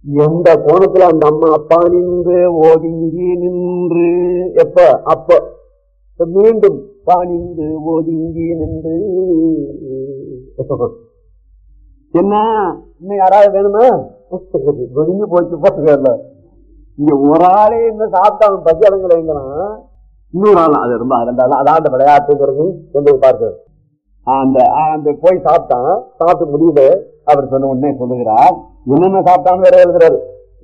எந்த கோணத்துல அந்த அம்மா அப்பா நின்று ஓதுங்கி நின்று எப்ப அப்ப இப்ப மீண்டும் பாணிந்து ஒதுங்கி நின்று என்ன இன்னும் யாராவது வேணுமா வெளிஞ்சு போச்சு போட்டுக்கல இங்க ஒரு ஆளே என்ன சாப்பிட்டாங்க பசியாளங்களேங்கிறான் இன்னொரு ஆள் அது ரொம்ப ரெண்டாவது அதான் அந்த விளையாட்டுங்கிறது என்பதை பார்க்கிறது அந்த அந்த போய் சாப்பிட்டான் சாப்பிட்டு முடியல அவர் சொன்ன உடனே சொல்லுகிறார் என்னென்ன சாப்பிட்டான்னு வேற எழுதுறாரு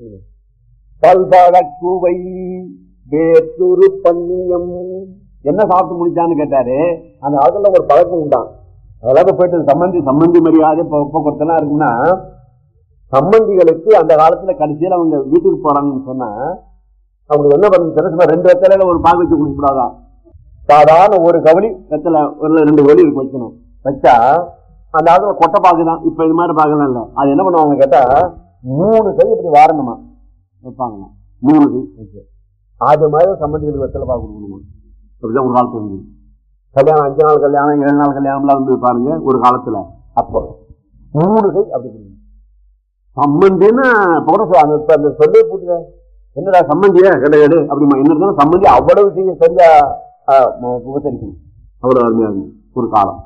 பல்பாட கூவை வேற்றொரு பன்னியம் என்ன சாப்பிட்டு முடிச்சான்னு கேட்டாரு அந்த காலத்துல ஒரு பழக்கம் உண்டான் அதெல்லாம் போயிட்டு சம்பந்தி சம்பந்தி மரியாதை போக்குவரத்துலாம் இருக்குன்னா சம்பந்திகளுக்கு அந்த காலத்துல கடைசியில் அவங்க வீட்டுக்கு போறாங்கன்னு சொன்னா அவங்க என்ன பண்ண ரெண்டு வெத்தலையில ஒரு பாகு வச்சு குடிக்கூடாதான் சாதாரண ஒரு கவலி வெத்தலை ஒரு ரெண்டு கவலி இருக்கு வைக்கணும் வச்சா அந்த ஆளுல கொட்டை பாகு தான் இப்ப இது மாதிரி பாகுலாம் இல்ல அது என்ன பண்ணுவாங்க கேட்டா மூணு கை இப்படி வாரணுமா வைப்பாங்க மூணு கை வச்சு அது மாதிரி சம்பந்திகளுக்கு வெத்தலை பாகு கொடுக்கணுமா அப்படிதான் ஒரு காலத்துல இருந்து கல்யாணம் அஞ்சு நாள் கல்யாணம் ஏழு நாள் கல்யாணம்லாம் வந்து பாருங்க ஒரு காலத்துல அப்போ மூணு கை அப்படி கொடுக்கணும் சம்பந்தின்னு போட இப்ப அந்த சொல்லே போட்டுங்க என்னடா சம்பந்தியா கிடையாது அப்படிமா என்ன இருந்தாலும் சம்பந்தி அவ்வளவு செய்ய சரியா உபசரிக்கணும் அவ்வளவு அருமையா இருக்கும் ஒரு காலம்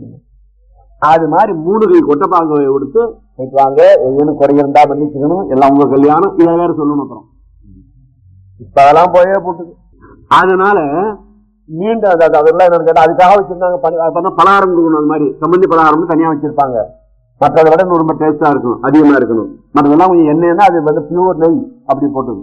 அது மாதிரி மூணு கை கொட்டப்பாங்க கொடுத்து வைக்குவாங்க எதுவும் குறை இருந்தா பண்ணிக்கணும் எல்லாம் உங்க கல்யாணம் இதை வேற சொல்லணும் அப்புறம் இப்ப அதெல்லாம் போயே போட்டுது அதனால மீண்டும் அதெல்லாம் என்னன்னு கேட்டா அதுக்காக வச்சிருந்தாங்க பலகாரம் கொடுக்கணும் அது மாதிரி சம்பந்தி பலகாரம் தனியா வச்சிருப்பாங்க மற்றதை விட ரொம்ப டேஸ்டா இருக்கணும் அதிகமா இருக்கணும் மற்றதெல்லாம் கொஞ்சம் எண்ணெய்னா அது வந்து பியூர் நெய் அப்படி போட்டது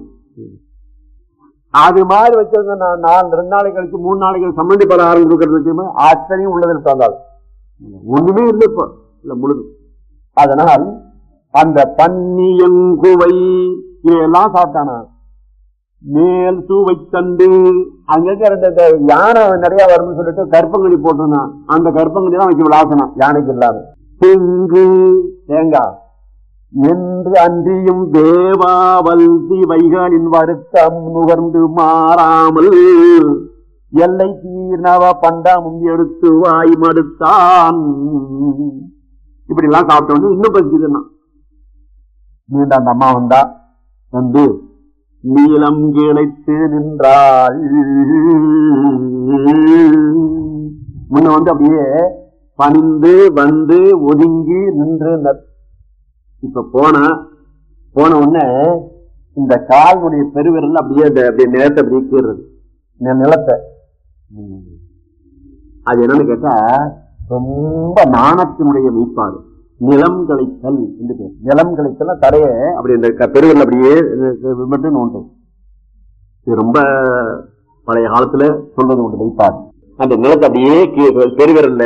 அது மாதிரி வச்சிருந்த நான் நாலு ரெண்டு நாளைக்கு கழிச்சு மூணு நாளைக்கு சம்பந்தி பலகாரம் கொடுக்கறது வச்சு அத்தனையும் உள்ளதில் தந்தாள் ஒண்ணுமே இல்லை இப்போ இல்ல முழுது அதனால் அந்த பன்னியங்குவை இதையெல்லாம் சாப்பிட்டானா மேல் சூவை தண்டு அங்க ரெண்டு யானை நிறைய வரும்னு சொல்லிட்டு கற்பங்கடி போட்டிருந்தான் அந்த கற்பங்கடி தான் வச்சு விளாசனம் யானைக்கு இல்லாம தெங்கு தேங்காய் என்று அன்றியும் தேவாவல்தி வைகளின் வருத்தம் நுகர்ந்து மாறாமல் எல்லை தீர்ணவ பண்டாமும் எடுத்து வாய் மடுத்தான் இப்படி எல்லாம் சாப்பிட்டோன்னு இன்னும் பசிக்குதுன்னா மீண்டும் அந்த அம்மா வந்தா வந்து நீளம் கிடைத்து நின்றாள் முன்ன வந்து அப்படியே பணிந்து வந்து ஒதுங்கி நின்று இப்ப போன போன உடனே இந்த கால்னுடைய பெருவிரல் அப்படியே அப்படியே நிலத்தை அப்படியே கீறுறது நிலத்தை அது என்னன்னு கேட்டா ரொம்ப நாணத்தினுடைய மீட்பாடு நிலம் கழித்தல் என்று பேர் நிலம் கழித்தல் தடைய அப்படி இந்த பெருவிரல் அப்படியே மட்டும் நோண்டு இது ரொம்ப பழைய காலத்துல சொல்றது உண்டு வைப்பாடு அந்த நிலத்தை அப்படியே பெருவிரல்ல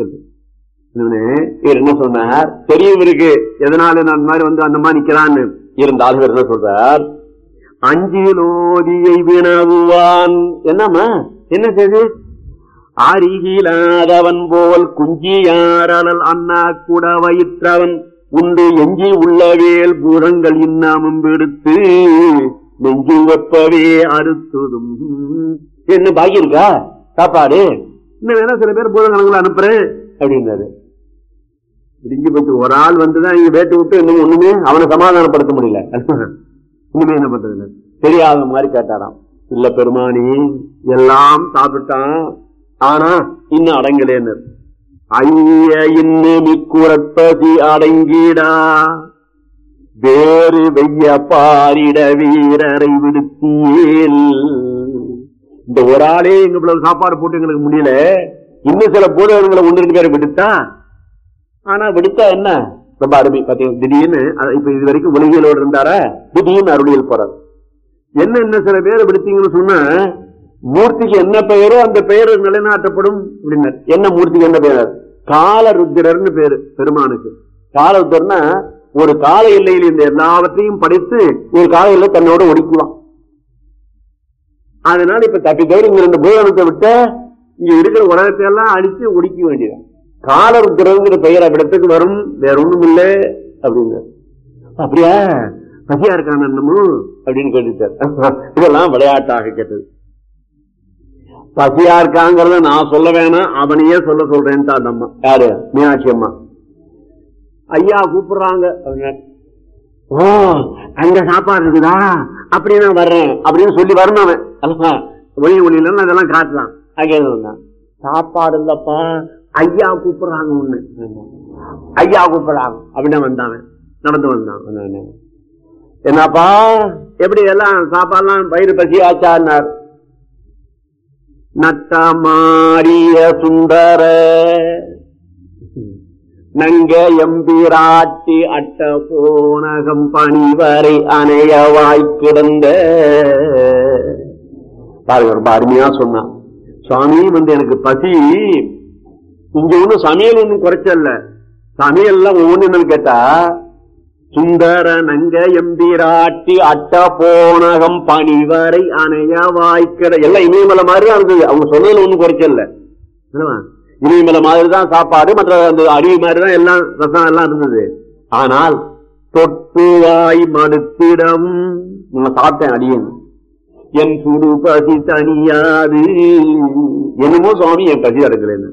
இவர் என்ன சொன்னார் பெரியவருக்கு எதனால நான் மாதிரி வந்து அந்த மாதிரி நிக்கிறான்னு இருந்தால் இவர் என்ன சொல்றார் அஞ்சிலோதியை வினவுவான் என்னம்மா என்ன செய்து அருகிலாதவன் போல் குஞ்சியாரல் அண்ணா கூட வயிற்றவன் உண்டு எஞ்சி உள்ளவேல் பூரங்கள் இன்னாமும் எடுத்து நெஞ்சு வெப்பவே அறுத்ததும் என்ன பாக்கி இருக்கா சாப்பாடு இன்னும் வேணா சில பேர் பூரங்கணங்களை அனுப்புறேன் அப்படின்னாரு இடிஞ்சு போச்சு ஒரு ஆள் வந்துதான் இங்க வேட்டு விட்டு இன்னும் ஒண்ணுமே அவனை சமாதானப்படுத்த முடியல இனிமே என்ன பண்றது தெரியாத மாதிரி கேட்டாராம் இல்ல பெருமானி எல்லாம் சாப்பிட்டான் ஆனா இன்னும் அடங்கலேன்னு ஐய இன்னும் மிக்குரப்பசி அடங்கிடா வேறு வெய்ய பாரிட வீரரை விடுத்தியேல் இந்த ஒரு ஆளே எங்க இவ்வளவு சாப்பாடு போட்டு எங்களுக்கு முடியல இன்னும் சில பூதகங்களை ஒன்று ரெண்டு பேரை விடுத்தா ஆனா விடுத்தா என்ன ரொம்ப அருமை பாத்தீங்க திடீர்னு இப்ப இது வரைக்கும் உலகியலோடு இருந்தாரா திடீர்னு அருளியல் போறாரு என்ன என்ன சில பேரை விடுத்தீங்கன்னு சொன்னா மூர்த்திக்கு என்ன பெயரோ அந்த பெயர் நிலைநாட்டப்படும் அப்படின்னார் என்ன மூர்த்திக்கு என்ன பெயர் கால ருத்திரர்னு பேரு பெருமானுக்கு கால ருத்திரர்னா ஒரு கால எல்லையில் இந்த எல்லாவற்றையும் படைத்து ஒரு கால எல்லை தன்னோட ஒடுக்குவான் அதனால இப்ப தப்பி தவிர இங்க ரெண்டு பூதனத்தை விட்ட இங்க இருக்கிற உலகத்தை எல்லாம் அடிச்சு ஒடுக்க வேண்டியதான் காலருத்திரங்கிற பெயர் அவ்விடத்துக்கு வரும் வேற ஒண்ணும் இல்லை அப்படின்னு அப்படியா பசியா இருக்கான் என்னமும் அப்படின்னு கேட்டுட்டார் இதெல்லாம் விளையாட்டாக கேட்டது பசியா இருக்காங்கிறத நான் சொல்ல வேணாம் அவனையே சொல்ல சொல்றேன்ட்டா அந்த அம்மா யாரு மீனாட்சி அம்மா ஐயா கூப்பிடுறாங்க ஓ அங்க சாப்பாடு இருக்குதா அப்படி நான் வர்றேன் அப்படின்னு சொல்லி வரணும் அவன் அல்லவா? ஒளி ஒளியில அதெல்லாம் காட்டலாம் அங்கே வந்தான் சாப்பாடு இல்லப்பா ஐயா கூப்பிடுறாங்க ஒண்ணு ஐயா கூப்பிடுறாங்க அப்படின்னு வந்தான் அவன். நடந்து வந்தான் வந்தானே. என்னப்பா எப்படி எல்லாம் சாப்பாடுலாம் வயிறு பசி ஆச்சான்னார் நட்டமாரிய சுந்தர நங்க எம்பிராட்டி அட்ட போனகம் பணிவரை அணையவாய் கிடந்த பாருங்க ரொம்ப அருமையா சொன்னான் சுவாமி வந்து எனக்கு பசி இங்க ஒண்ணும் சமையல் ஒண்ணும் குறைச்சல்ல சமையல் எல்லாம் ஒவ்வொன்னு என்னன்னு கேட்டா சுந்தர நங்க எம்பிராட்டி அட்ட போனகம் பணிவரை அணைய வாய்க்கிற எல்லாம் இமயமலை மாதிரி தான் இருந்தது அவங்க சொன்னதுல ஒண்ணும் குறைச்சல்ல என்னவா? இமயமலை மாதிரி தான் சாப்பாடு மற்ற அந்த அருவி மாதிரி தான் எல்லாம் ரசம் எல்லாம் இருந்தது ஆனால் தொட்டுவாய் மடுத்திடம் நான் சாப்பிட்டேன் அடியேன் என் சுடு பசி தனியாது என்னமோ சுவாமி என் பசி அடங்கலைன்னு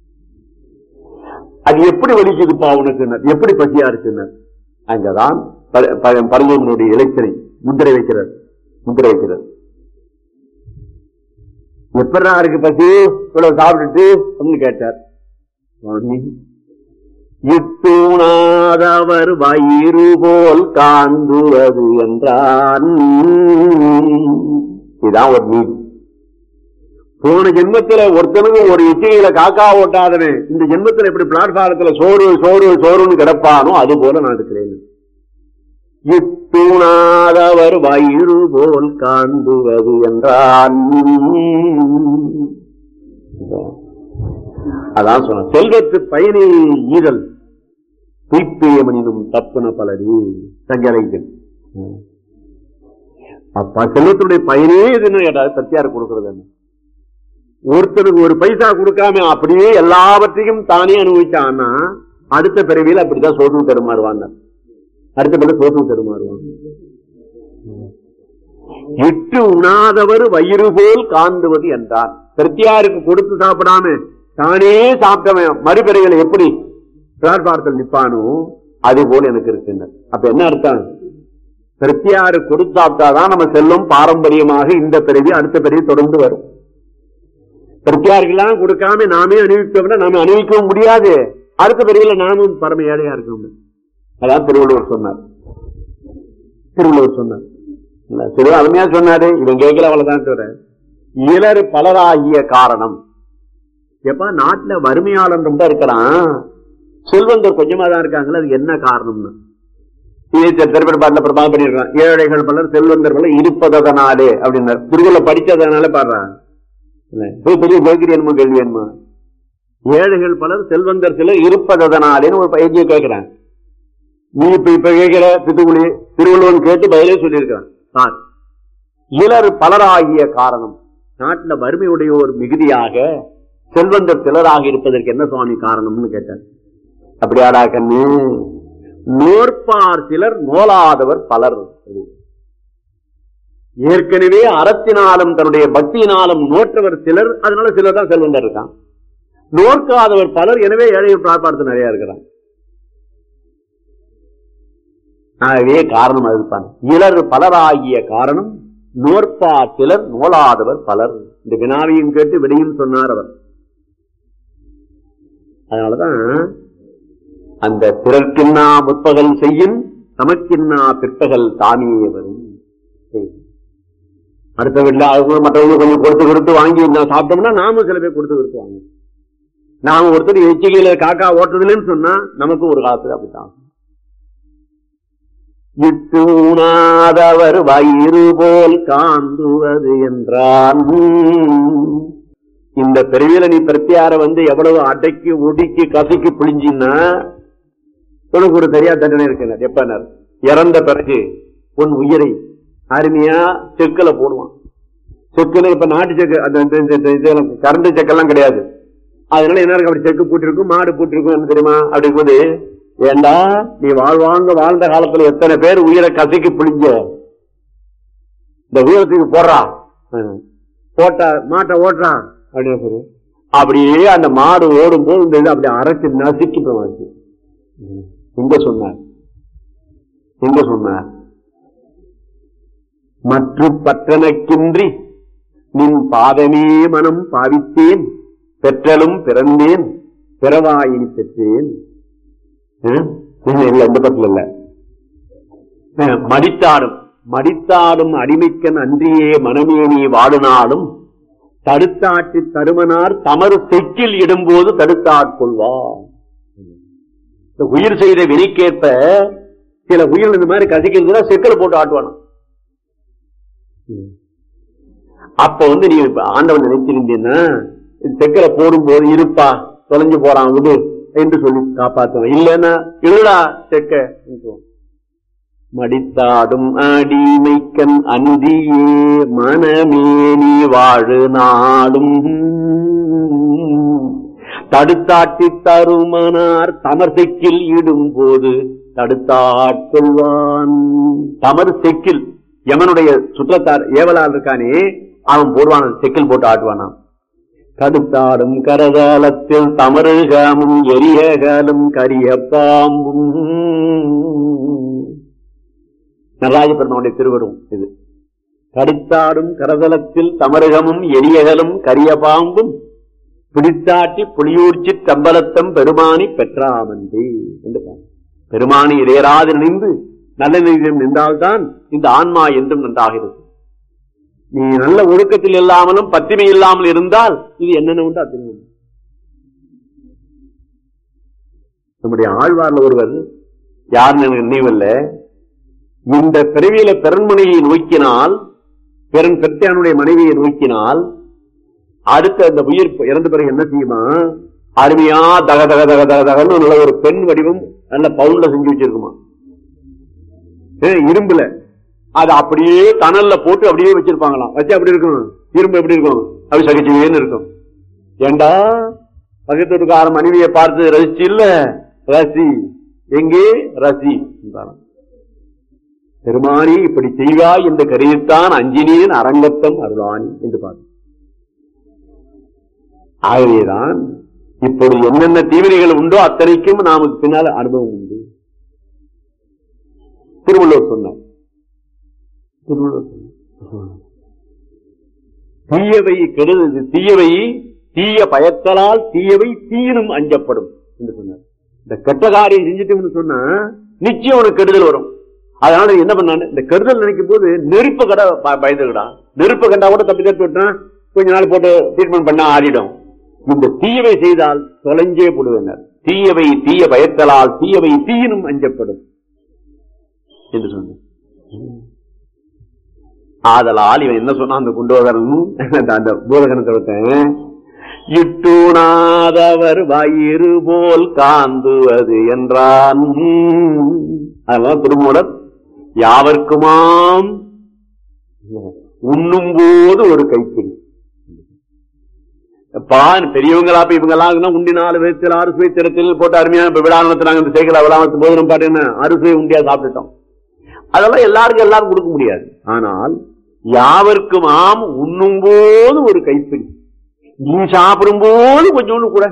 அது எப்படி வலிக்குதுப்பா உனக்கு எப்படி பசியா இருக்குன்னு அங்கதான் பர- பர- பரஞ்சோதனுடைய இலச்சனை முத்திரை வைக்கிறார் முத்திரை வைக்கிறார் எப்படா இருக்கு பசி இவ்வளவு சாப்பிட்டுட்டு அப்படின்னு கேட்டார் சுவாமி, இத்தூணாதவர் வயிறு போல் காந்துவது என்றான் இதான் ஒரு நீதி போன ஜென்மத்துல ஒருத்தனுக்கு ஒரு இச்சையில காக்கா ஓட்டாதனே இந்த ஜென்மத்துல எப்படி பிளாட்பாரத்துல சோறு சோறு சோறுன்னு கிடப்பானோ அது போல நான் இருக்கிறேன் இத்தூணாதவர் வயிறு போல் காண்புவது என்றான் அதான் சொன்ன செல்வத்து பயனே ஈதல் தீப்பேயமனினும் தப்புன பலரு சங்கரைகள் அப்ப செல்வத்துடைய பயனே இதுன்னு கேட்டா சத்தியார் கொடுக்கிறது என்ன ஒருத்தருக்கு ஒரு பைசா கொடுக்காம அப்படியே எல்லாவற்றையும் தானே அனுபவிச்சான்னா அடுத்த பிறவியில் அப்படிதான் சோதனை தருமாறுவாங்க அடுத்த பிறகு சோதனை தருமாறுவாங்க இட்டு உணாதவர் வயிறு போல் காந்துவது என்றார் பிரத்தியாருக்கு கொடுத்து சாப்பிடாம தானே சாப்பிட்டவன் மறுபிறைகளை எப்படி பிளாட்பாரத்தில் நிப்பானோ அது போல எனக்கு இருக்குன்னு அப்ப என்ன அர்த்தம் பிரத்தியாரு கொடுத்து சாப்பிட்டாதான் நம்ம செல்லும் பாரம்பரியமாக இந்த பிறவி அடுத்த பிறவி தொடர்ந்து வரும் பிரத்தியாருக்கெல்லாம் கொடுக்காம நாமே அணிவிக்கோம்னா நாம அணிவிக்கவும் முடியாது அடுத்த பிரிவுல நாமும் பரம ஏழையா இருக்கணும் அதான் திருவள்ளுவர் சொன்னார் திருவள்ளுவர் சொன்னார் இல்ல, திரு அருமையா சொன்னாரு இவன் கேட்கல அவ்வளவுதான் தவிர இளர் பலராகிய காரணம் எப்ப நாட்டுல வறுமையாளன் ரொம்ப இருக்கிறான் செல்வந்தர் கொஞ்சமா தான் இருக்காங்களா அது என்ன காரணம்னு இதே திரு- திரைப்பட பாட்டுல பிரபா பண்ணிருக்கான் ஏழைகள் பலர் செல்வந்தர் பலர் இருப்பதனாலே அப்படின்னார் திருக்குள்ள படிச்சதனால பாடுறான் இல்ல, போய் பெரிய கேட்கிறீ என்னமோ கேள்வி என்னமோ ஏழைகள் பலர் செல்வந்தர் சிலர் இருப்பதனாலேன்னு ஒரு பயிற்சியை கேட்கிறேன் நீ இப்ப இப்ப கேட்கிற பித்துக்குழி திருவள்ளுவன் கேட்டு பதிலே சொல்லியிருக்கிறான் சார் இலர் பலராகிய காரணம் நாட்டுல வறுமையுடைய ஒரு மிகுதியாக செல்வந்தர் சிலராக இருப்பதற்கு என்ன சுவாமி காரணம்னு கேட்டார் அப்படியாடா கண்ணு நோற்பார் சிலர் நோலாதவர் பலர் ஏற்கனவே அறத்தினாலும் தன்னுடைய பக்தியினாலும் நோற்றவர் சிலர் அதனால சிலர் தான் செல்வந்தர் இருக்கான் நோக்காதவர் பலர் எனவே ஏழை பிரார்த்தனை நிறைய இருக்கிறான் ஆகவே காரணம் அதுதான் இலர் பலராகிய காரணம் நோற்பா சிலர் நோலாதவர் பலர் இந்த வினாவையும் கேட்டு விடையும் சொன்னார் அவர் அதனாலதான் அந்த பிறர்க்கின்னா முற்பகல் செய்யும் தமக்கின்னா பிற்பகல் தானியே வரும் சரி. அடுத்த வீட்டுல அவங்க மற்றவங்க கொஞ்சம் கொடுத்து கொடுத்து வாங்கி நான் சாப்பிட்டோம்னா நாமும் சில பேர் கொடுத்து கொடுத்து வாங்க நாம ஒருத்தர் எச்சிக்கையில காக்கா ஓட்டுறதுலன்னு சொன்னா நமக்கு ஒரு காலத்துல அப்படித்தான் இட்டூனாதவர் வயிறு போல் காந்துவது என்றான் இந்த பிறவியில நீ பிரத்தியார வந்து எவ்வளவு அடைக்கி ஒடுக்கி கசக்கி பிழிஞ்சின்னா உனக்கு ஒரு சரியா தண்டனை இருக்கிறார் எப்பனர் இறந்த பிறகு உன் உயிரை அருமையா செக்குல போடுவான் செக்குல இப்ப நாட்டு செக்கு அந்த இந்த- இந்த- இந்த இதெல்லாம் கரண்ட் செக்கெல்லாம் கிடையாது அதனால என்ன இருக்கு அப்படி செக்கு பூட்டிருக்கும் மாடு பூட்டிருக்கும் என்ன தெரியுமா அப்படி இருக்கும்போது ஏண்டா நீ வாழ்வாங்க வாழ்ந்த காலத்துல எத்தனை பேர் உயிரை கசக்கி பிழிஞ்ச இந்த உயரத்துக்கு போடுறா ம். போட்டா மாட்டை ஓட்டுறா அப்படின்னு சொல்லி அப்படியே அந்த மாடு ஓடும் போது இந்த இது அப்படி அரைச்சு நசுக்கி போவாச்சு இங்க சொன்னார் எங்க சொன்னார் மற்ற பற்றனக்கின்றி நின் பாதமே மனம் பாவித்தேன் பெற்றலும் பிறந்தேன் பிறவாயினி பெற்றேன் ஹம்? இல்ல இந்த பக்கத்துல இல்ல அஹ், மடித்தாடும் மடித்தாடும் அடிமைக்கன் அன்றியே மனமே நீ வாடுனாலும் தடுத்தாட்டி தருமனார் தமறு செக்கில் இடும்போது தடுத்தாட்கொள்வார் இந்த உயிர் செய்த வினைக்கேற்ப சில உயிர் இந்த மாதிரி கசிக்கிறதுனா செக்கில் போட்டு ஆட்டுவானா அப்ப வந்து நீ இப்ப ஆண்டவன் நினைச்சிருந்தீன்னா செக்கல போடும்போது இருப்பா தொலைஞ்சு போறான் விடு என்று சொல்லி காப்பாத்துவேன் இல்லைன்னா இல்லடா செக்க மடித்தாடும் அடிமைக்கன் அந்தியே மனமேனி வாழு நாடும் தடுத்தாட்டி தருமனார் தமர் செக்கில் இடும் போது தடுத்தாட்கொள்வான் தமர் செக்கில் யமனுடைய சுற்றத்தார் ஏவலால் இருக்கானே அவன் போடுவான் செக்கில் போட்டு ஆட்டுவானாம் தடுத்தாடும் கரகாலத்தில் தமருகாமும் எரியகாலும் கரிய பாம்பும் நடராஜ பெருமானுடைய திருவரும் இது தடுத்தாடும் கரதலத்தில் தமருகமும் எரியகலும் கரிய பாம்பும் பிடித்தாட்டி புலியூர்ச்சி தம்பலத்தம் பெருமானி பெற்றாமன்றி என்று பாருங்க. பெருமானி இடையராது நினைந்து நல்ல நிலையம் நின்றால்தான் இந்த ஆன்மா என்றும் நன்றாக இருக்கும் நீ நல்ல ஒழுக்கத்தில் இல்லாமலும் பத்திமை இல்லாமல் இருந்தால் இது என்னென்ன உண்டு அத்தனை உண்டு. நம்முடைய ஆழ்வார்ல ஒருவர் யாருன்னு எனக்கு நினைவில்ல இந்த பிறவியில பெருண்மனையை நோக்கினால் பெருன் பெற்றானுடைய மனைவியை நோக்கினால் அடுத்த அந்த உயிர் இறந்த பிறகு என்ன செய்யுமா அருமையா தக தக தக தக தகன்னு நல்ல ஒரு பெண் வடிவம் நல்ல பவுன்ல செஞ்சு வச்சிருக்குமா ஏ, இரும்புல அது அப்படியே தணல்ல போட்டு அப்படியே வச்சிருப்பாங்களாம் வச்சு அப்படி இருக்கும் இரும்பு எப்படி இருக்கும் அப்படி சகிச்சுவேன்னு இருக்கும் ஏண்டா பக்கத்து வீட்டுக்கார மனைவியை பார்த்து ரசிச்சு இல்ல ரசி எங்கே ரசி என்றாராம். பெருமானி இப்படி செய்வாய் என்று கருதித்தான் அஞ்சினேன் அரங்கத்தம் அருளானி என்று பார்த்து ஆகவேதான் இப்பொழுது என்னென்ன தீவினைகள் உண்டோ அத்தனைக்கும் நமக்கு பின்னால் அனுபவம் உண்டு திருவள்ளுவர் சொன்னார் திருவள்ளுவர் சொன்னார். தீயவை கெடுது தீயவை தீய பயத்தலால் தீயவை தீயினும் அஞ்சப்படும் என்று சொன்னார் இந்த கெட்ட காரியம் செஞ்சுட்டோம்னு சொன்னா நிச்சயம் உனக்கு கெடுதல் வரும் அதனால என்ன பண்ணான்னு இந்த கெடுதல் நினைக்கும் போது நெருப்பு கடை பயந்துக்கடா நெருப்பு கண்டா கூட தப்பி தப்பி விட்டான் கொஞ்ச நாள் போட்டு ட்ரீட்மெண்ட் பண்ணா ஆறிடும் இந்த தீயவை செய்தால் தொலைஞ்சே போடுவேனர் தீயவை தீய பயத்தலால் தீயவை தீயினும் அஞ்சப்படும் என்று சொன்னார் ஆதலால் இவன் என்ன சொன்னான் அந்த குண்டோதரன் அந்த- அந்த பூதகணத்தை இட்டுணாதவர் வயிறு போல் காந்துவது என்றான் அதெல்லாம் திருமூலர் யாவர்க்குமாம் உண்ணும் போது ஒரு கைப்பிடி பான் பெரியவங்களா இப்ப இவங்க எல்லாம் உண்டி நாலு வயசுல ஆறு சுவை திறத்தில் போட்டு அருமையா இப்ப விழா நடத்துறாங்க இந்த சேகலா விழா நடத்தும் போது நம்ம பாட்டு என்ன அறுசுவை உண்டியா சாப்பிட்டுட்டோம் அதெல்லாம் எல்லாருக்கும் எல்லாரும் கொடுக்க முடியாது ஆனால் யாவர்க்கும் ஆம் உண்ணும் போது ஒரு கைப்பிடி நீ சாப்பிடும் போது கொஞ்சோண்டு கூட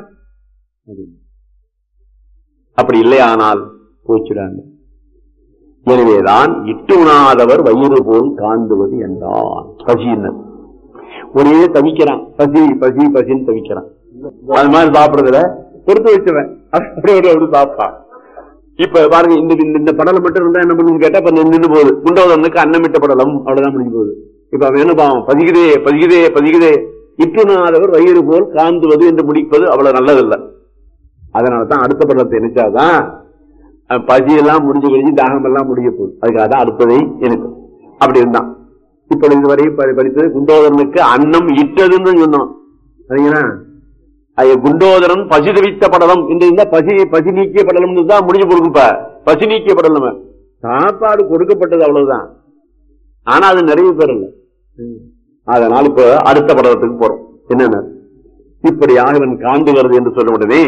அப்படி இல்லையானால் போச்சுடாங்க எனவேதான் இட்டு உணாதவர் வயிறு போல் காந்துவது என்றான் பசியினர் ஒரே தவிக்கிறான் பசி பசி பசின்னு தவிக்கிறான் அது மாதிரி சாப்பிடுறதுல பொறுத்து வச்சவன் அப்படி ஒரு அப்படி சாப்பிட்டான் இப்ப பாருங்க இந்த இந்த- இந்த படலம் மட்டும் இருந்தா என்ன பண்ணுன்னு கேட்டா இப்ப நின்று போகுது குண்டோதனுக்கு அன்னமிட்ட படலம் அவ்வளவுதான் முடிஞ்சு போகுது இப்ப அவன் என்ன பாவம் பதிகுதே பதிகுதே பதிகுதே இட்டுனாதவர் வயிறு போல் காந்துவது என்று முடிப்பது அவ்வளவு நல்லதில்லை அதனாலதான் அடுத்த படலத்தை நினைச்சாதான் அஹ், பசியெல்லாம் முடிஞ்சு கழிஞ்சு தாகம் எல்லாம் முடிய போகுது அதுக்காக தான் அடுத்ததை எனக்கு அப்படி இருந்தான் இப்ப இதுவரை ப- படித்தது குண்டோதரனுக்கு அன்னம் இட்டதுன்னு சொன்னோம் சரிங்களா அது குண்டோதரன் பசி தவித்த படலம் என்று இருந்தா பசி பசி நீக்கிய படலம் தான் முடிஞ்சு கொடுக்கும் இப்ப பசி நீக்கிய படலம் சாப்பாடு கொடுக்கப்பட்டது அவ்வளவுதான் ஆனா அது நிறைய பேர் இல்ல அதனால இப்ப அடுத்த படலத்துக்கு போறோம் என்னென்ன இப்படியாக இவன் காந்துகிறது என்று சொல்ல உடனே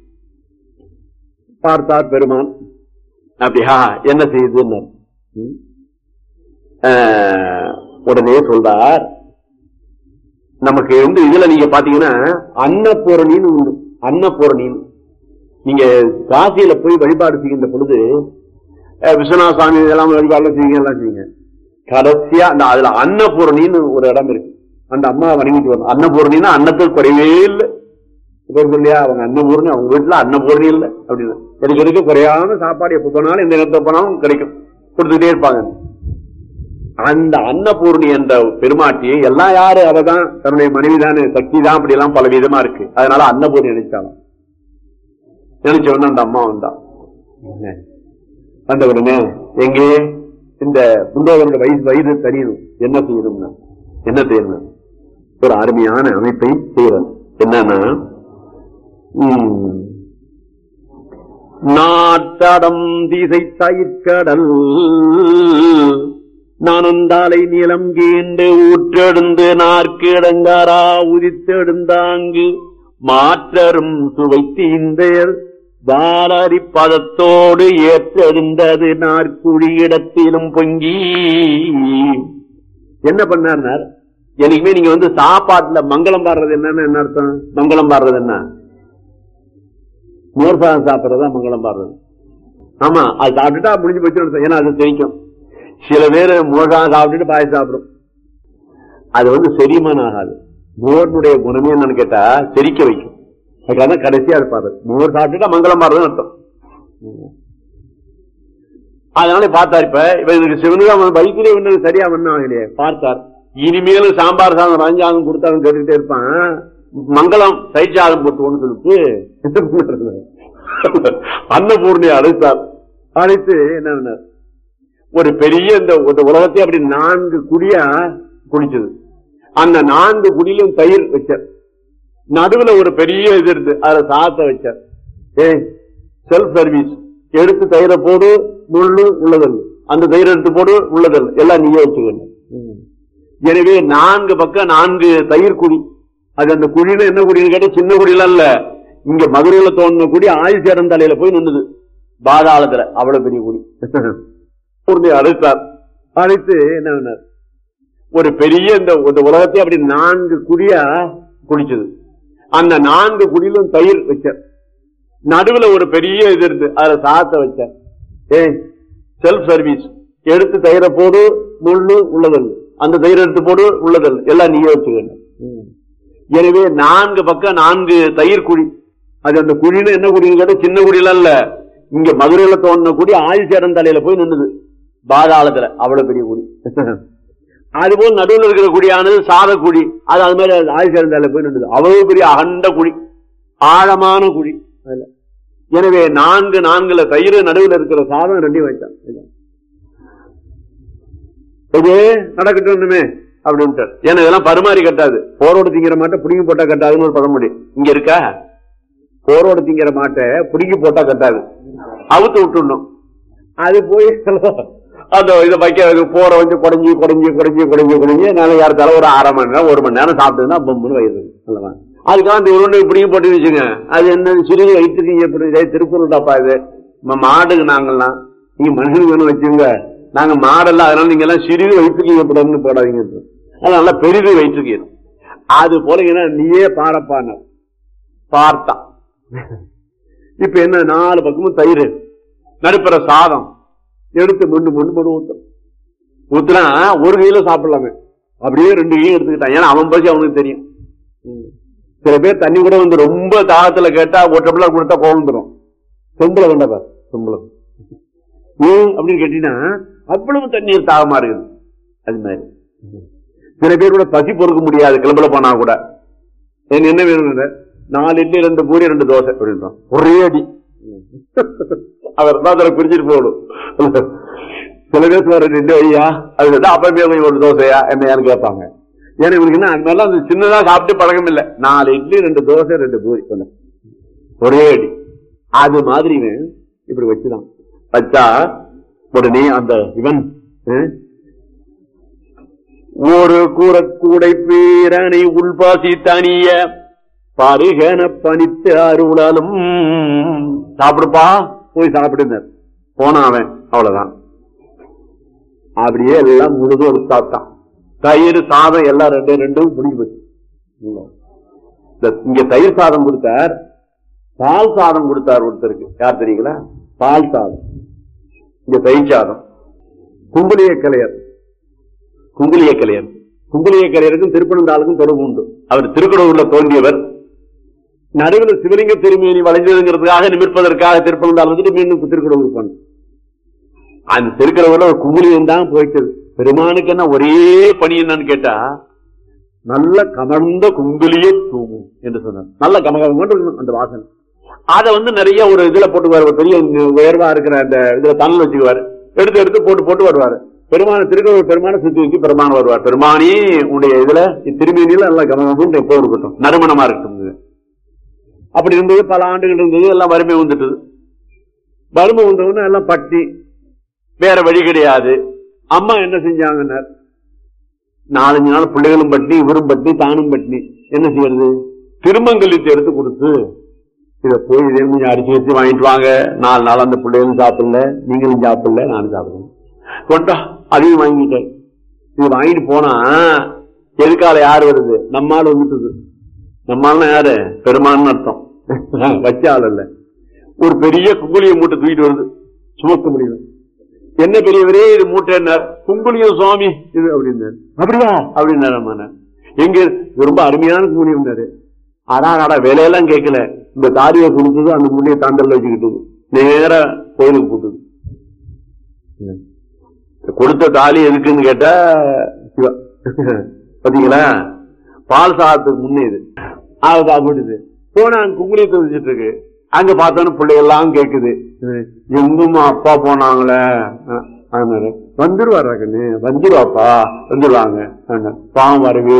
பார்த்தார் பெருமான் அப்படியா என்ன செய்யுது உடனே சொல்றார் நமக்கு வந்து இதுல நீங்க பாத்தீங்கன்னா அன்னபூரணின்னு உண்டு அன்னபூரணின்னு நீங்க காசியில போய் வழிபாடு செய்கின்ற பொழுது அஹ், விஸ்வநாத சுவாமி இதெல்லாம் வழிபாடுலாம் செய்யுங்க எல்லாம் செய்யுங்க கடைசியா அந்த அதுல அன்னபூரணின்னு ஒரு இடம் இருக்கு அந்த அம்மா வணங்கிட்டு வரணும் அன்னபூரணின்னா அன்னத்துக்கு குறைவே இல்லை இப்ப இருக்கு இல்லையா அவங்க அன்னபூரணி அவங்க வீட்டுல அன்னபூரணி இல்லை அப்படின்னு எனக்கு இருக்க குறையாம சாப்பாடு எப்ப போனாலும் எந்த நேரத்தை போனாலும் கிடைக்கும் கொடுத்துட்டே இருப்பாங்க அந்த அன்னபூர்ணி என்ற பெருமாட்டியை எல்லாம் யாரு அவதான் தன்னுடைய மனைவி தானே சக்தி தான் அப்படி எல்லாம் பல விதமா இருக்கு அதனால அன்னபூர்ணி நினைச்சாங்க நினைச்ச உடனே அந்த அம்மா வந்தா வந்த உடனே எங்கே இந்த புண்டோதரோட வயசு வயது தெரியணும் என்ன செய்யணும்னா என்ன செய்யணும் ஒரு அருமையான அமைப்பை செய்யறது என்னன்னா உம், நாட்டடம் திசை தயிர்கடல் நானந்தாலை நிலம் கீண்டு ஊற்றெடுந்து நாற்கிடங்காரா உதித்தெடுந்தாங்கு மாற்றரும் சுவைத்தீந்தேர் வாளரி பதத்தோடு ஏற்றெடுந்தது நாற்குழி இடத்திலும் பொங்கி என்ன பண்ணார் என்னைக்குமே நீங்க வந்து சாப்பாட்டுல மங்களம் பாடுறது என்னன்னு என்ன அர்த்தம் மங்களம் பாடுறது என்ன மோர் சாதம் சாப்பிடுறதா மங்களம் பாடுறது ஆமா அது சாப்பிட்டுட்டா முடிஞ்சு போச்சு அர்த்தம். ஏன்னா அது தெரிக்கும் சில பேர் மோர் சாதம் சாப்பிட்டுட்டு பாய் சாப்பிடும் அது வந்து செரிமானம் ஆகாது மோர்னுடைய குணமே என்னன்னு கேட்டா செரிக்க வைக்கும் அதுக்காக கடைசியா இருப்பாரு மோர் சாப்பிட்டுட்டா மங்களம் பாடுறதுன்னு அர்த்தம் அதனால பார்த்தார் இப்ப இவருக்கு சிவனுக்கு வயிற்றுலேயே வந்து சரியா பண்ணான் இல்லையே பார்த்தார் இனிமேலும் சாம்பார் சாதம் ரஞ்சாதம் கொடுத்தாலும் கேட்டுக்கிட்டே இருப்பான் மங்களம் தயிர் சாதம் போட்டுவோன்னு சொல்லிட்டு அன்னபூர்ணியை அழைத்தார் அழைத்து என்ன பண்ணார்? ஒரு பெரிய இந்த இந்த உலகத்தை அப்படி நான்கு குடியா குடிச்சது அந்த நான்கு குடியிலும் தயிர் வச்சார் நடுவுல ஒரு பெரிய இது இருந்து அதுல சாத்த வச்சார் ஏய் செல்ஃப் சர்வீஸ் எடுத்து தயிரை போடு முள்ளு உள்ளதல் அந்த தயிர் எடுத்து போடு உள்ளதல் எல்லாம் நீயே வச்சுக்கணும் எனவே நான்கு பக்கம் நான்கு தயிர் குடி அது அந்த குழியில என்ன குடின்னு கேட்டா சின்ன குடியெல்லாம் இல்ல இங்க மதுரையில தோணுன குடி ஆயுள் சேரம் தலையில போய் நின்னுது பாதாளத்துல அவ்வளவு பெரிய குடி பூர்ணி அழைத்தார் அழைத்து என்ன பண்ணார்? ஒரு பெரிய இந்த இந்த உலகத்தை அப்படி நான்கு குடியா குடிச்சது அந்த நான்கு குடியிலும் தயிர் வச்சார் நடுவுல ஒரு பெரிய இது இருந்து அதுல சாத்த வச்சார் ஏய் செல்ஃப் சர்வீஸ் எடுத்து தயிரை போடு முள்ளு உள்ளதல் அந்த தயிர் எடுத்து போடு உள்ளதல் எல்லாம் நீயே வச்சுக்கணும் எனவே நான்கு பக்கம் நான்கு தயிர் குழி அது அந்த குழின்னு என்ன குடின்னு கேட்டா சின்ன குடியெல்லாம் இல்ல இங்க மதுரையில தோணுன குடி ஆயுள் சேரம் தலையில போய் நின்னுது பாதாளத்துல அவ்வளவு பெரிய குடி அதுபோல் நடுவில் இருக்கிற குடியானது சாத குழி அது அது மாதிரி ஆயுள் சேரம் தலையில போய் நின்னுது அவ்வளவு பெரிய அகண்ட குழி ஆழமான குழி அதுல எனவே நான்கு நான்குல தயிர் நடுவில் இருக்கிற சாதம் ரெண்டையும் வைத்தான் இது நடக்கட்டுமே அப்படின்ட்டு ஏன்னா இதெல்லாம் பரிமாறி கட்டாது போரோடு திங்கிற மாட்டை புடுங்கி போட்டா கட்டாதுன்னு ஒரு பழமொழி இங்க இருக்கா போரோடு திங்கிற மாட்டை புடுங்கி போட்டா கட்டாது அவுத்து விட்டுடணும் அது போய் அந்த இதை வைக்க போற வந்து குடஞ்சி குடஞ்சி குடஞ்சி குடஞ்சி குடஞ்சி நாளை யாருக்கால ஒரு அரை மணி நேரம் ஒரு மணி நேரம் சாப்பிட்டுன்னா பொம்முன்னு வயிறு அல்லவா அதுக்காக அந்த உருண்டை இப்படியும் போட்டு வச்சுங்க அது என்ன சிறிது வயிற்றுக்கு எப்படி இதே திருப்பூர்டாப்பா இது நம்ம மாடுக்கு நாங்கெல்லாம் நீங்க மனுஷனுக்கு வேணும் வச்சுங்க நாங்க மாடெல்லாம் அதனால நீங்க எல்லாம் சிறிது வயிற்றுக்கு எப்படணும்னு போடாதீங்க அதனால பெரிது வயிற்றுக்கு அது போல என்ன நீயே பாரப்பான பார்த்தான் இப்ப என்ன நாலு பக்கமும் தயிர் நடுப்புற சாதம் எடுத்து மொண்டு மொண்டு மொண்டு ஊத்தும் ஊத்துனா ஒரு கையில சாப்பிடலாமே அப்படியே ரெண்டு கையும் எடுத்துக்கிட்டான் ஏன்னா அவன் பசி அவனுக்கு தெரியும் சில பேர் தண்ணி கூட வந்து ரொம்ப தாகத்துல கேட்டா ஒற்றப்பல கொடுத்தா கோவந்துரும் சொம்பளம் வேண்டாப்பா சொம்பளம் ஏன் அப்படின்னு கேட்டீங்கன்னா அவ்வளவு தண்ணீர் தாகமா இருக்குது அது மாதிரி சில பேர் கூட பசி பொறுக்க முடியாது கிளம்புல போனா கூட எனக்கு என்ன வேணும் நாலு இட்லி ரெண்டு பூரி ரெண்டு தோசை அப்படின்றான் ஒரே அடி அவர் தான் அதில் பிரிச்சுட்டு போகணும் சில பேர் சொல்ற ரெண்டு ஐயா அது வந்து அப்பவே கொஞ்சம் ஒரு தோசையா என்னையான்னு கேட்பாங்க ஏன்னா இவனுக்கு என்ன அந்த மாதிரிலாம் அந்த சின்னதா சாப்பிட்டு பழக்கம் இல்லை நாலு இட்லி ரெண்டு தோசை ரெண்டு பூரி சொன்ன ஒரே அடி அது மாதிரி இவன் இப்படி வச்சுதான் வச்சா உடனே அந்த இவன் அஹ், ஒரு கூறக்கூடை பேரனை உள்பாசி தனிய பருகன பணித்து அருளாலும் சாப்பிடுப்பா போய் சாப்பிடுனார் போனான் அவன் அவ்வளவுதான் அப்படியே எல்லாம் முழுதும் ஒரு சாப்பிட்டான் தயிர் சாதம் எல்லாம் ரெண்டு ரெண்டும் பிடிக்க போச்சு இந்த- இங்க தயிர் சாதம் கொடுத்தார் பால் சாதம் கொடுத்தார் ஒருத்தருக்கு யார் தெரியுங்களா பால் சாதம் இந்த தயிர்ச்சாதம் குங்குளிய கலையர் குங்குளிய கலையர் குங்குளிய கலையருக்கும் திருப்பனந்தாளுக்கும் தொடர்பு உண்டு அவர் திருக்கடவுர்ல தோன்றியவர் நடுவில் சிவலிங்க திருமேனி வளைஞ்சதுங்கிறதுக்காக நிமிர்ப்பதற்காக திருப்பனந்தாள் வந்துட்டு மீண்டும் திருக்கடவுர் பண்ணு அந்த திருக்கடவுர்ல ஒரு குங்குளியம் தான் போயிட்டது பெருமானுக்கு என்ன ஒரே பணி என்னன்னு கேட்டா நல்ல கமர்ந்த குங்குலிய தூங்கும் என்று சொன்னார் நல்ல கமகம் இருக்கணும் அந்த வாசனை அதை வந்து நிறைய ஒரு இதுல போட்டுக்குவார் ஒரு பெரிய உயர்வா இருக்கிற அந்த இதுல தண்ணல் வச்சுக்குவாரு எடுத்து எடுத்து போட்டு போட்டு வருவாரு பெருமான திருக்கோவில் பெருமான சுத்தி வச்சு பெருமான் வருவார் பெருமானி உடைய இதுல திருமேனியில நல்ல கமகம் எப்போ இருக்கட்டும் நறுமணமா இருக்கட்டும் இது. அப்படி இருந்தது பல ஆண்டுகள் இருந்தது எல்லாம் வறுமை வந்துட்டது வறுமை வந்தவுடனே எல்லாம் பட்டி வேற வழி கிடையாது அம்மா என்ன செஞ்சாங்கன்னார் நாலஞ்சு நாள் பிள்ளைகளும் பட்டி இவரும் பட்டி தானும் பட்டி என்ன செய்யறது திருமங்கலித்தை எடுத்து கொடுத்து இத போய் இதே கொஞ்சம் அரிசி வச்சு வாங்கிட்டு வாங்க நாலு நாள் அந்த பிள்ளைகளும் சாப்பிடல நீங்களும் சாப்பிடல நானும் சாப்பிடுறேன் கொண்டா அதையும் வாங்கிட்டேன் இது வாங்கிட்டு போனா எதுக்கால யார் வருது நம்மால் வந்துட்டுது நம்மால் யாரு பெருமான்னு அர்த்தம் வச்ச ஆள் இல்ல ஒரு பெரிய குங்குளிய மூட்டை தூக்கிட்டு வருது சுமக்க முடியும் என்ன பெரியவரே இது மூட்டைன்னார் குங்குளியம் சுவாமி இது அப்படின்னாரு அப்படியா அப்படின்னாரு அம்மா எங்க இது ரொம்ப அருமையான குங்குளியம்னாரு அதான் அடா வேலையெல்லாம் கேட்கல இந்த தாரியை கொடுத்தது அந்த முன்னைய தாண்டல்ல வச்சுக்கிட்டது நேரா கோயிலுக்கு போட்டுது கொடுத்த தாலி எதுக்குன்னு கேட்டா சிவா பாத்தீங்களா பால் சாதத்துக்கு முன்னே இது அதை சாப்பிடுது போனா அங்க குங்குளியத்தை வச்சுட்டு இருக்கு அங்க பார்த்தோன்னு பிள்ளைகள்லாம் கேக்குது எங்குமா அப்பா போனாங்களே அஹ், அதனால வந்துருவாரா கண்ணு வந்துருவாப்பா வந்துருவாங்க அஹ், பாவம் வரவே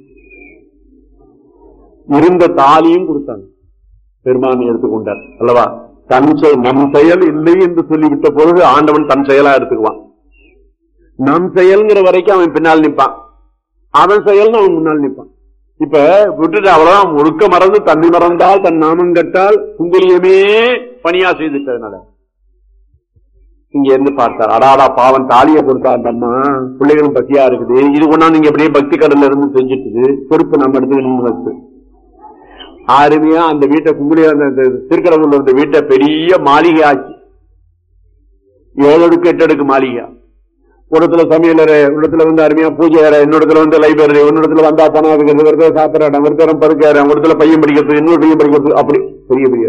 இருந்த தாலியும் கொடுத்தாங்க பெருமானை எடுத்துக்கொண்டார் அல்லவா தன் செயல் நம் செயல் இல்லை என்று சொல்லிவிட்ட பொழுது ஆண்டவன் தன் செயலா எடுத்துக்குவான் நம் செயல்ங்கிற வரைக்கும் அவன் பின்னால் நிப்பான் அவன் செயல்னு அவன் முன்னால் நிப்பான் இப்ப விட்டுட்டு அவ்வளவுதான் ஒழுக்க மறந்து தன்னை மறந்தால் தன் நாமம் கட்டால் குங்குலியமே பணியா செய்துட்டதுனால இங்க இருந்து பார்த்தார் அடாடா பாவன் தாலியை கொடுத்தா அந்த அம்மா பிள்ளைகளும் பசியா இருக்குது இது கொண்டா நீங்க அப்படியே பக்தி கடல்ல இருந்து செஞ்சுட்டுது பொறுப்பு நம்ம இடத்துக்கு நின்று வச்சு அருமையா அந்த வீட்டை குங்குளிய அந்த அந்த திருக்கடவுள்ள இருந்த வீட்டை பெரிய மாளிகை ஆச்சு ஏழு அடுக்கு எட்டு அடுக்கு மாளிகை ஒரு இடத்துல சமையலறை ஒரு இடத்துல வந்து அருமையா பூஜை அறை இன்னொரு இடத்துல வந்து லைப்ரரி ஒரு இடத்துல வந்தா பணம் வைக்கிறது ஒரு இடத்துல சாப்பிட்ற இடம் ஒரு இடத்துல படுக்க இடம் ஒரு இடத்துல பையன் படிக்கிறது இன்னொரு பையன் படிக்கிறது அப்படி பெரிய பெரிய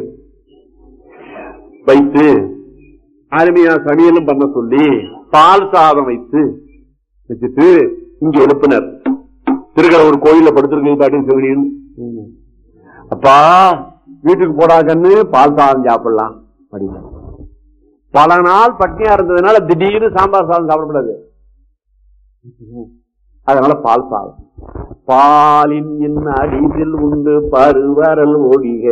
வைத்து அருமையா சமையலும் பண்ண சொல்லி பால் சாதம் வைத்து வச்சுட்டு இங்க எழுப்பினர் திருக்கடவுர் கோயில்ல படுத்திருக்கு பாட்டின் சிவனியன் அப்பா வீட்டுக்கு போடா கண்ணு பால் சாதம் சாப்பிடலாம் அப்படின்னு பல நாள் பட்னியா இருந்ததுனால திடீர்னு சாம்பார் சாதம் சாப்பிடக்கூடாது அதனால பால் சாதம் பாலின் என் அடிதில் உண்டு பருவரல் ஒழிக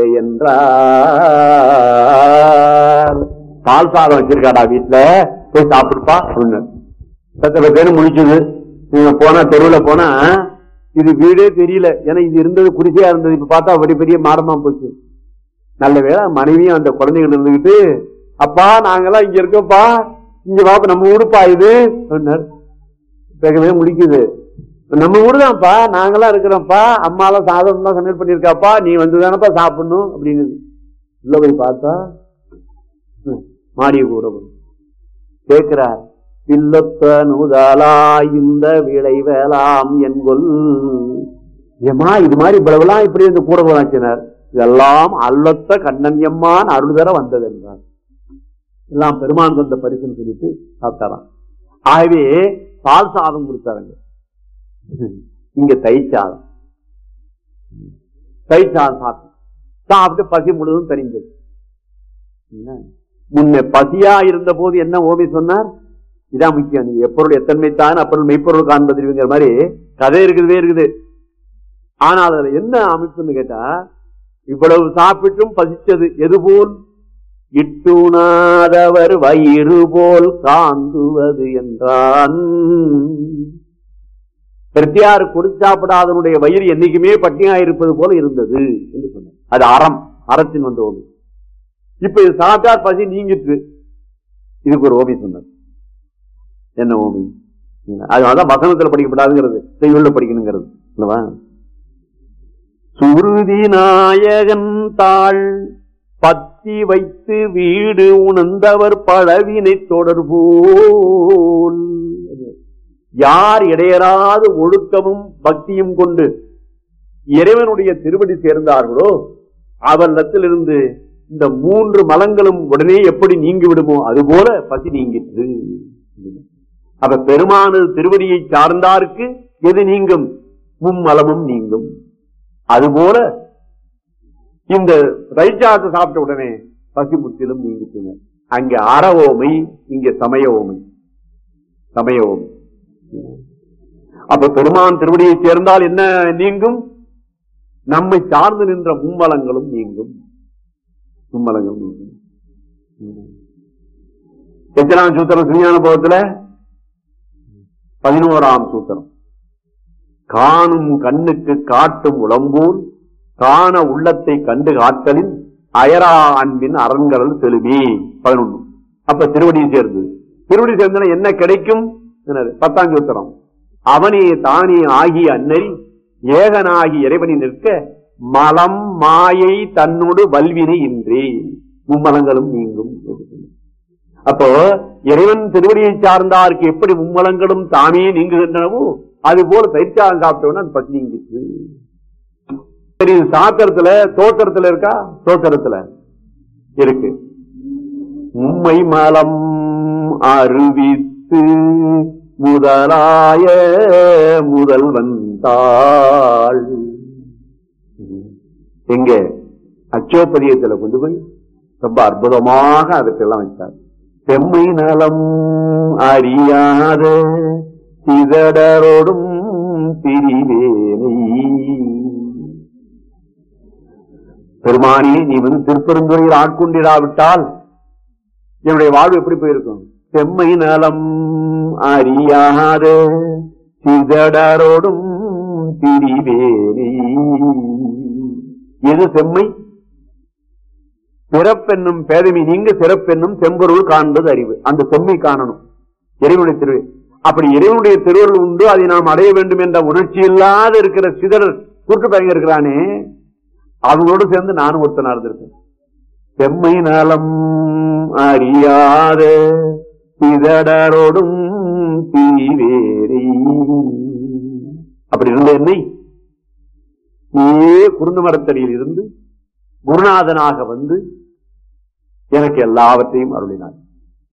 என்றார் பால் சாதம் வச்சிருக்காடா வீட்டுல போய் சாப்பிடுப்பா அப்படின்னு சத்தல பேரு முடிச்சது நீங்க போனா தெருவுல போனா இது வீடே தெரியல ஏன்னா இது இருந்தது குடிசையா இருந்தது இப்ப பார்த்தா அப்படி பெரிய மாடமா போச்சு நல்ல வேளை மனைவியும் அந்த குழந்தைகள் இருந்துகிட்டு அப்பா நாங்கெல்லாம் இங்க இருக்கோம்ப்பா இங்க வாப்ப நம்ம ஊருப்பா இது அப்படின்னாரு. கேட்கவே முடிக்குது நம்ம ஊரு தான்ப்பா நாங்கெல்லாம் இருக்கிறோம்ப்பா அம்மாலாம் சாதம் தான் சமையல் பண்ணிருக்காப்பா நீ வந்து தானப்பா சாப்பிடணும் அப்படிங்குது உள்ள போய் பார்த்தா ம், மாடிய கூறவும் கேட்கிறார் இல்லத்த நுதலா இந்த விளைவலாம் என்கொல் ஏமா இது மாதிரி இவ்வளவுலாம் இப்படி இந்த கூட போனாச்சினார் இதெல்லாம் அல்லத்த கண்ணன் எம்மான் அருள் தர வந்தது என்றார் எல்லாம் பெருமான் தந்த பரிசுன்னு சொல்லிட்டு சாப்பிட்டாராம் ஆகவே பால் சாதம் கொடுத்தாருங்க இங்க தயிர் சாதம் தயிர் சாதம் சாப்பிட்டு சாப்பிட்டு பசி முழுவதும் தெரிஞ்சது என்ன? முன்ன பசியா இருந்த போது என்ன ஓமி சொன்னார் இதான் முக்கியம் நீ எப்பொருள் எத்தன்மை தான் அப்பொருள் மெய்ப்பொருள் காண்பதுங்கிற மாதிரி கதை இருக்குதுவே இருக்குது ஆனா அதுல என்ன அமைப்புன்னு கேட்டா இவ்வளவு சாப்பிட்டும் பசிச்சது எது போல் இட்டுணாதவர் வயிறு போல் காந்துவது என்றான் பிரத்தியார் கொடுத்து சாப்பிடாதனுடைய வயிறு என்னைக்குமே பட்டினியா இருப்பது போல இருந்தது என்று சொன்னார் அது அறம் அறத்தின் வந்த ஓமி இப்ப இது சாப்பிட்டார் பசி நீங்கிட்டு இதுக்கு ஒரு ஓமி சொன்னார் என்ன ஓமி அதனாலதான் வசனத்துல படிக்கப்படாதுங்கிறது செய்யுள்ள படிக்கணுங்கிறது அல்லவா சுருதி நாயகன் தாள் பத்து பத்தி வைத்து வீடு உணர்ந்தவர் பழவினை தொடர்போல் யார் இடையராது ஒழுக்கமும் பக்தியும் கொண்டு இறைவனுடைய திருவடி சேர்ந்தார்களோ அவரிடத்திலிருந்து இந்த மூன்று மலங்களும் உடனே எப்படி நீங்கி விடுமோ அதுபோல பசி நீங்கிற்று அப்ப பெருமானது திருவடியை சார்ந்தார்க்கு எது நீங்கும் மும்மலமும் நீங்கும் அதுபோல இந்த ரைச்சாத்தை சாப்பிட்ட உடனே பசி முற்றிலும் நீங்கிட்டுங்க அங்கே அற ஓமை இங்க சமய ஓமை சமய ஓமை அப்ப பெருமான் திருவடியை சேர்ந்தால் என்ன நீங்கும் நம்மை சார்ந்து நின்ற மும்மலங்களும் நீங்கும் மும்மலங்கள் நீங்கும் எத்தனாம் சூத்திரம் சுஞான போகத்துல பதினோராம் சூத்திரம் காணும் கண்ணுக்கு காட்டும் உளம்போல் காண உள்ளத்தை கண்டு காத்தலின் அயரா அன்பின் அரண்கடல் செலுமே பதினொன்னு அப்ப திருவடி சேர்ந்து திருவடி சேர்ந்தன என்ன கிடைக்கும் என்னது? பத்தாம் சூத்திரம் அவனே தானே ஆகிய அன்னறி ஏகனாகி இறைவனை நிற்க மலம் மாயை தன்னோடு வல்வினை இன்றி மும்மலங்களும் நீங்கும் அப்போ இறைவன் திருவடியை சார்ந்தாருக்கு எப்படி மும்மலங்களும் தாமே நீங்குகின்றனவோ அது போல பயிற்சியாளம் சாப்பிட்டோம்னா அது பத்தி நீங்கிச்சு சரி இது சாத்திரத்துல தோத்திரத்துல இருக்கா தோத்திரத்துல இருக்கு உம்மை மலம் அறிவித்து முதலாய முதல் வந்தாள் எங்க அச்சோப்பதியத்துல கொண்டு போய் ரொம்ப அற்புதமாக அதற்கெல்லாம் வச்சார் செம்மை நலம் அறியாத சிதடரோடும் திரிவேனை பெருமானி நீ வந்து திருப்பெருந்துறையில் ஆட்கொண்டிராவிட்டால் என்னுடைய வாழ்வு எப்படி போயிருக்கும் செம்மை நலம் அறியாத சிதடரோடும் திரிவேனை எது செம்மை பிறப்பென்னும் பேதமை நீங்க சிறப்பென்னும் செம்பொருள் காண்பது அறிவு அந்த செம்மை காணணும் இறைவனுடைய திரு அப்படி இறைவனுடைய திருவருள் உண்டு அதை நாம் அடைய வேண்டும் என்ற உணர்ச்சி இல்லாத இருக்கிற சிதறல் குறுக்கு பையன் இருக்கிறானே அவங்களோடு சேர்ந்து நானும் ஒருத்தனா இருந்திருக்கேன் செம்மை நலம் அறியாத சிதடரோடும் தீவேரி அப்படி இருந்த என்னை நீயே குருந்த மரத்தடியில் இருந்து குருநாதனாக வந்து எனக்கு எல்லாவற்றையும் அருளினார்